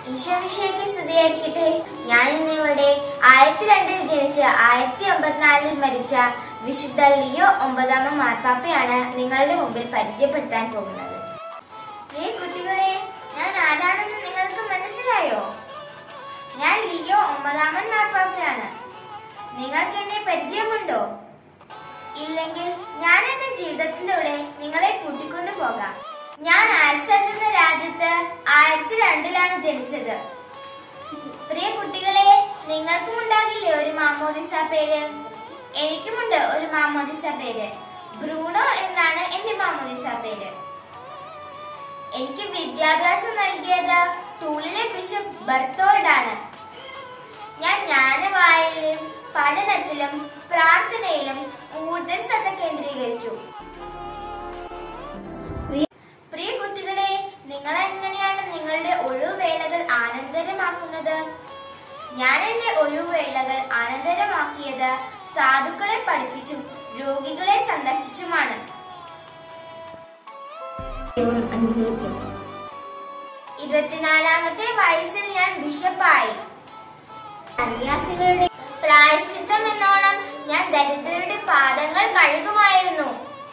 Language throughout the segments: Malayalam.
ഈശോമിശയ്ക്ക് സ്തുതിയായിരിക്കട്ടെ ഞാൻ ഇന്നിവിടെ ആയിരത്തി രണ്ടിൽ ജനിച്ച് ആയിരത്തി ഒമ്പത്തിനാലിൽ മരിച്ച വിശുദ്ധ ലിയോ ഒമ്പതാമൻ മാർപ്പാപ്പയാണ് നിങ്ങളുടെ മുമ്പിൽ പരിചയപ്പെടുത്താൻ പോകുന്നത് പ്രിയ കുട്ടികളെ ഞാൻ ആരാണെന്ന് നിങ്ങൾക്ക് മനസ്സിലായോ ഞാൻ ലിയോ ഒമ്പതാമൻ മാർപ്പാപ്പയാണ് നിങ്ങൾക്ക് എന്നെ പരിചയമുണ്ടോ ഇല്ലെങ്കിൽ ഞാൻ എന്റെ ജീവിതത്തിലൂടെ നിങ്ങളെ കൂട്ടിക്കൊണ്ടു പോകാം ഞാൻ ആൽസസ് എന്ന രാജ്യത്ത് ആയിരത്തി രണ്ടിലാണ് ജനിച്ചത് പ്രിയ കുട്ടികളെ നിങ്ങൾക്കും ഉണ്ടാകില്ലേ ഒരു മാമോദിസ പേര് എനിക്കുമുണ്ട് ഒരു മാമോദിസ പേര് ബ്രൂണോ എന്നാണ് എന്റെ മാമോദിസ പേര് എനിക്ക് വിദ്യാഭ്യാസം നൽകിയത് ടൂളിലെ ബിഷപ്പ് ബർത്തോൾഡ് ആണ് ഞാൻ ജ്ഞാനവായനയിലും പഠനത്തിലും പ്രാർത്ഥനയിലും കൂടുതൽ ശ്രദ്ധ കേന്ദ്രീകരിച്ചു പ്രിയ- പ്രിയ കുട്ടികളെ നിങ്ങൾ എങ്ങനെയാണ് നിങ്ങളുടെ ഒഴിവുവേളകൾ ആനന്ദകരമാക്കുന്നത് ഞാൻ എന്റെ ഒഴിവുവേളകൾ ആനന്ദകരമാക്കിയത് സാധുക്കളെ പഠിപ്പിച്ചും രോഗികളെ സന്ദർശിച്ചുമാണ് ഇരുപത്തിനാലാമത്തെ വയസ്സിൽ ഞാൻ ബിഷപ്പായി സന്യാസികളുടെ പ്രായശ്ചിത്തം എന്നോണം ഞാൻ ദരിദ്രരുടെ പാദങ്ങൾ കഴുകുമായിരുന്നു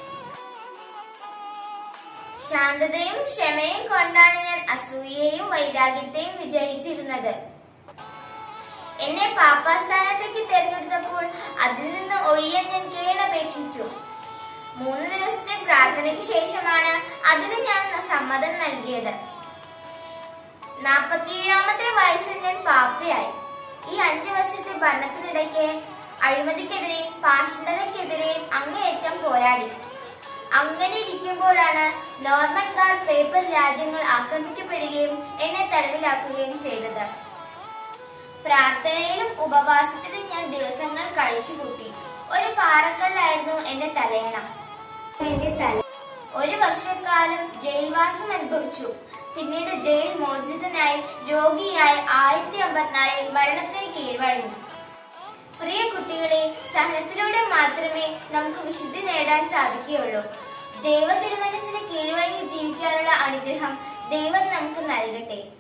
ശാന്തതയും ക്ഷമയും കൊണ്ടാണ് ഞാൻ അസൂയയും വൈരാഗ്യത്തെയും വിജയിച്ചിരുന്നത് എന്നെ പാപ്പാസ്ഥാനത്തേക്ക് തിരഞ്ഞെടുത്തപ്പോൾ അതിൽ നിന്ന് ഒഴിയാൻ ഞാൻ കേണപേക്ഷിച്ചു മൂന്ന് ദിവസത്തെ പ്രാർത്ഥനയ്ക്ക് ശേഷമാണ് അതിന് ഞാൻ സമ്മതം നൽകിയത് നാൽപ്പത്തിയേഴാമത്തെ വയസ്സിൽ ഞാൻ പാപ്പയായി ഈ അഞ്ചു വർഷത്തെ ഭരണത്തിനിടയ്ക്ക് അഴിമതിക്കെതിരെയും പാഷണ്ഡതയ്ക്കെതിരെയും അങ്ങേയറ്റം പോരാടി അങ്ങനെ ഇരിക്കുമ്പോഴാണ് നോർമൻകാർ പേപ്പർ രാജ്യങ്ങൾ ആക്രമിക്കപ്പെടുകയും എന്നെ തടവിലാക്കുകയും ചെയ്തത് പ്രാർത്ഥനയിലും ഉപവാസത്തിലും ഞാൻ ദിവസങ്ങൾ കഴിച്ചുകൂട്ടി ഒരു പാറക്കല്ലായിരുന്നു എന്റെ തലയണ എന്റെ തല ഒരു വർഷക്കാലം ജയിൽവാസം അനുഭവിച്ചു പിന്നീട് ജയിൽ മോചിതനായി രോഗിയായി ആയിരത്തി അമ്പത്തിനാലിൽ മരണത്തെ കീഴ്വഴങ്ങി പ്രിയ കുട്ടികളെ സഹനത്തിലൂടെ മാത്രമേ നമുക്ക് വിശുദ്ധി നേടാൻ സാധിക്കുകയുള്ളൂ ദൈവ തിരുമനസിന് കീഴ്വഴങ്ങി ജീവിക്കാനുള്ള അനുഗ്രഹം ദൈവം നമുക്ക് നൽകട്ടെ